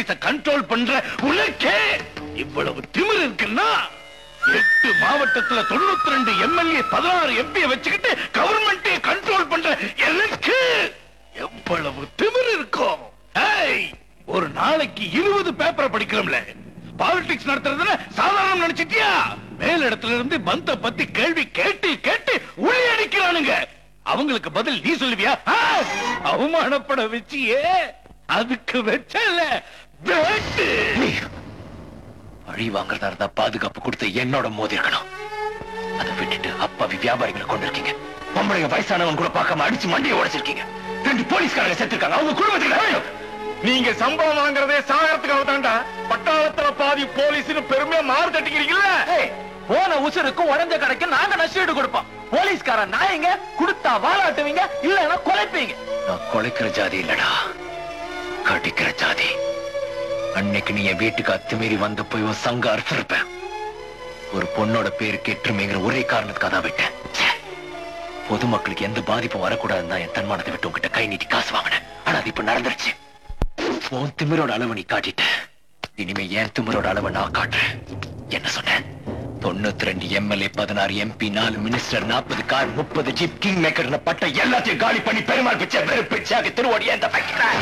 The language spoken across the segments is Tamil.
பாலிடிக்ஸ கண்ட்ரோல் பண்ற உனக்கே இவ்வளவு திமிரு இருக்குன்னா எட்டு மாவட்டத்துல தொண்ணூத்தி ரெண்டு எம்எல்ஏ பதினாறு எம்பி வச்சுக்கிட்டு கவர்மெண்ட்டே கண்ட்ரோல் பண்ற எனக்கு எவ்வளவு திமிரு இருக்கும் ஏய், ஒரு நாளைக்கு இருபது பேப்பரை படிக்கிறோம்ல பாலிடிக்ஸ் நடத்துறதுல சாதாரணம் நினைச்சிட்டியா மேல் இடத்துல இருந்து பந்த பத்தி கேள்வி கேட்டு கேட்டு உள்ளே அடிக்கிறானுங்க அவங்களுக்கு பதில் நீ சொல்லுவியா ஆ, அவமானப்பட வச்சியே அதுக்கு வச்சல வேட்டு வழி வாங்குறதா இருந்தா பாதுகாப்பு கொடுத்து என்னோட மோதி இருக்கணும் அதை விட்டுட்டு அப்பாவி வியாபாரிகளை கொண்டிருக்கீங்க பொம்பளைங்க வயசானவன் கூட பார்க்காம அடிச்சு மண்டியை உடைச்சிருக்கீங்க ரெண்டு போலீஸ்காரங்க செத்துருக்காங்க அவங்க குடும்பத்துக்கு நீங்க சம்பளம் வாங்குறதே சாகரத்துக்காக தாண்டா பட்டாளத்துல பாதி போலீஸ்னு பெருமையா மாறு தட்டிக்கிறீங்கல்ல போன உசுருக்கு உடஞ்ச கடைக்கு நாங்க நஷ்டீடு கொடுப்போம் போலீஸ்காரன் நாயங்க கொடுத்தா வாழாட்டுவீங்க இல்லன்னா குலைப்பீங்க நான் குலைக்கிற ஜாதி இல்லடா கடிக்கிற ஜாதி அன்னைக்கு நீ என் வீட்டுக்கு அத்துமீறி வந்து போய் உன் சங்க அறுத்திருப்பேன் ஒரு பொண்ணோட பேரு கெட்டுமேங்கிற ஒரே காரணத்துக்காக தான் விட்டேன் ச்சே. பொதுமக்களுக்கு எந்த பாதிப்பும் வரக்கூடாதுன்னு தான் என் தன்மானத்தை விட்டு உங்ககிட்ட கை நீட்டி காசு வாங்கினேன் ஆனா அது இப்ப நடந்துருச்சு உன் திமிரோட அளவு நீ காட்டிட்ட இனிமே என் திமிரோட அளவை நான் காட்டுறேன் என்ன சொன்னேன் தொண்ணூத்தி ரெண்டு எம்எல்ஏ பதினாறு எம்பி நாலு மினிஸ்டர் நாற்பது கார் முப்பது ஜீப் கிங் மேக்கர் பட்ட எல்லாத்தையும் காலி பண்ணி பெருமாள் பிச்சை வெறு பிச்சாக திருவோடி எந்த வைக்கிறேன்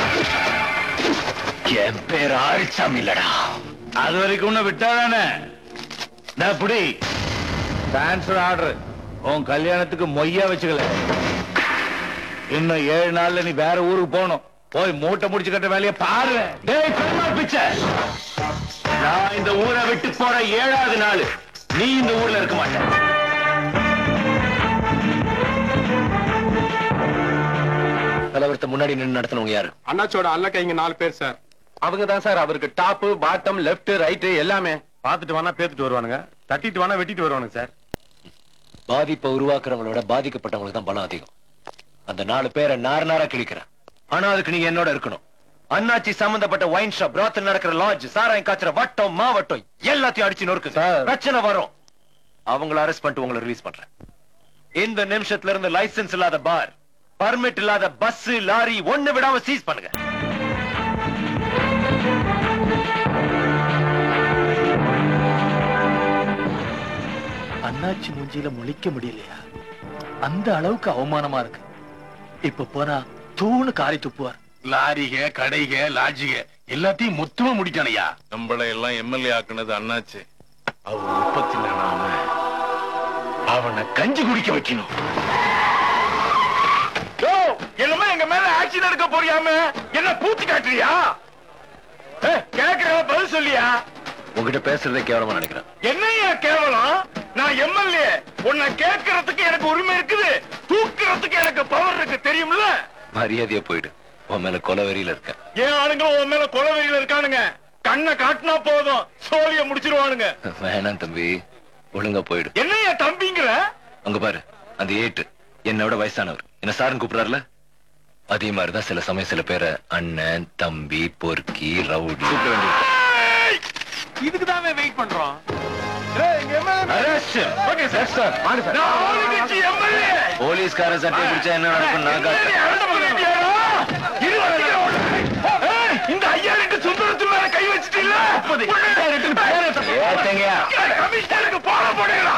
என் பேர் ஆரிச்சாமி இல்லடா அது வரைக்கும் உன்னை விட்டாதானே நான் புடி டிரான்ஸ்பர் ஆர்டர் உன் கல்யாணத்துக்கு மொய்யா வச்சுக்கல இன்னும் ஏழு நாள்ல நீ வேற ஊருக்கு போகணும் போய் மூட்டை முடிச்சு கட்ட வேலையை பாரு டேய் பெருமாள் பிச்சை நான் இந்த ஊரை விட்டு போற ஏழாவது நாள் நீ இந்த ஊர்ல இருக்க மாட்ட கலவரத்தை முன்னாடி நின்று நடத்தினவங்க யாரு அண்ணாச்சோட அல்லக்க இங்க நாலு பேர் சார் அவங்க தான் சார் அவருக்கு டாப் பாட்டம் லெஃப்ட் ரைட் எல்லாமே பாத்துட்டு வேணா பேத்துட்டு வருவானுங்க தட்டிட்டு வேணா வெட்டிட்டு வருவானுங்க சார் பாதிப்பை உருவாக்குறவங்களோட பாதிக்கப்பட்டவங்களுக்கு தான் பலம் அதிகம் அந்த நாலு பேரை நார் நாரா கிழிக்கிறேன் ஆனா அதுக்கு நீங்க என்னோட இருக்கணும் அண்ணாச்சி சம்பந்தப்பட்ட ஒயின் ஷாப் ராத்தில் நடக்கிற லாட்ஜ் சாராயம் காய்ச்சற வட்டம் மாவட்டம் எல்லாத்தையும் அடிச்சு நொறுக்கு சார். பிரச்சனை வரும் அவங்கள அரெஸ்ட் பண்ணிட்டு உங்களை ரிலீஸ் பண்றேன் இந்த நிமிஷத்துல இருந்து லைசென்ஸ் இல்லாத பார் பர்மிட் இல்லாத பஸ் லாரி ஒண்ணு விடாம சீஸ் பண்ணுங்க அண்ணாச்சி மூஞ்சியில முழிக்க முடியலையா அந்த அளவுக்கு அவமானமா இருக்கு இப்ப போனா தூணு காரி துப்புவார் லாரிக கடைக லாட்ஜிக எல்லாத்தையும் மொத்தமா முடிச்சானையா நம்மள எல்லாம் எம்எல்ஏ ஆக்குனது அண்ணாச்சு அவர் முப்பத்தி நாலாம அவனை கஞ்சி குடிக்க வைக்கணும் என்னமா எங்க மேல ஆக்ஷன் எடுக்க போறியாம என்ன பூச்சி காட்டுறியா கேக்குற பதில் சொல்லியா உங்ககிட்ட பேசுறதே கேவலமா நினைக்கிறேன் என்னையா கேவலம் நான் எம்எல்ஏ உன்னை கேட்கறதுக்கு எனக்கு உரிமை இருக்குது தூக்குறதுக்கு எனக்கு பவர் இருக்கு தெரியும்ல மரியாதையா போயிடு உன் மேல கொலவெறியில இருக்கேன் ஏன் ஆளுங்களும் உன் மேல கொலவெறியில இருக்கானுங்க கண்ணை காட்டினா போதும் சோழிய முடிச்சிருவானுங்க வேணாம் தம்பி ஒழுங்கா போயிடு என்னையா தம்பிங்கிற அங்க பாரு அந்த ஏட்டு என்னோட வயசானவர் என்ன சாருன்னு கூப்பிடுறாருல அதே மாதிரிதான் சில சமயம் சில பேரை அண்ணன் தம்பி பொறுக்கி ரவுடி கூப்பிட வேண்டியது இதுக்கு தான் வெயிட் பண்றோம் ஓகே சார் சார் நான் ஆளுங்கட்சி எம்எல்ஏ போலீஸ்கார சட்டை பிடிச்சா என்ன நடக்கும் நான் காட்டுறேன் இந்த ஐயாயிரத்து சுந்தரத்து மேல கை வச்சிட்டீங்களா ஏத்தங்கயா கமிஷனருக்கு போன போடுங்களா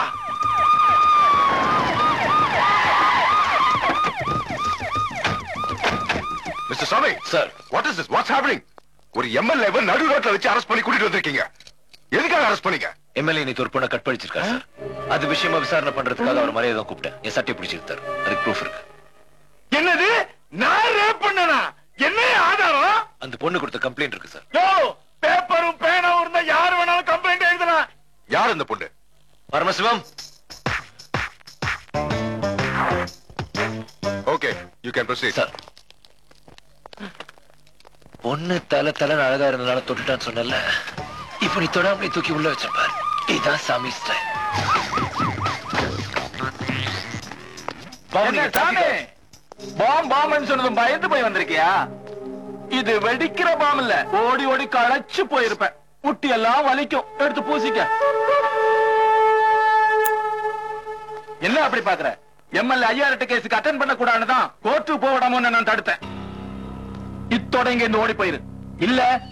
mister Samy sir what is this what's happening ஒரு எம்எல்ஏ நடு ரோட்ல வச்சு அரெஸ்ட் பண்ணி கூட்டிட்டு வந்திருக்கீங்க எதுக்காக அரெஸ்ட் பண்ணீங்க எம்எல்ஏ நீ ஒரு பொண்ணை கற்பழிச்சிருக்காரு சார் அது விஷயமா விசாரணை பண்றதுக்காக அவர் மரியாதை தான் கூப்பிட்டேன் என் சட்டை பிடிச்சிருக்காரு அதுக்கு ப்ரூஃப் இருக்கு என்னது நான் ரேப் பண்ணனா என்ன ஆதாரம் அந்த பொண்ணு கொடுத்த கம்ப்ளைண்ட் இருக்கு சார் யோ பேப்பரும் பேனாவும் இருந்தா யாரு வேணாலும் கம்ப்ளைண்ட் எழுதலாம் யார் இந்த பொண்ணு Paramasivam okay you can proceed sir பொண்ணு தலை தலை அழகா இருந்தனால தொட்டுட்டான்னு சொன்னல இப்ப நீ தொடாமலே தூக்கி உள்ள வச்சிருப்பார் இதான் சாமி ஸ்டைல் பாம் பாம்னு சொன்னதும் பயந்து போய் வந்திருக்கியா இது வெடிக்கிற பாம் இல்ல ஓடி ஓடி களைச்சு போயிருப்பேன் முட்டி எல்லாம் வலிக்கும் எடுத்து பூசிக்க என்ன அப்படி பாக்குற எம்எல்ஏ ஐயாயிரட்டு கேஸுக்கு அட்டன் பண்ண கூடாதுன்னு தான் கோர்ட்டு போடாம நான் தடுத்தேன் இத்தோட இங்க இருந்து ஓடி போயிரு இல்ல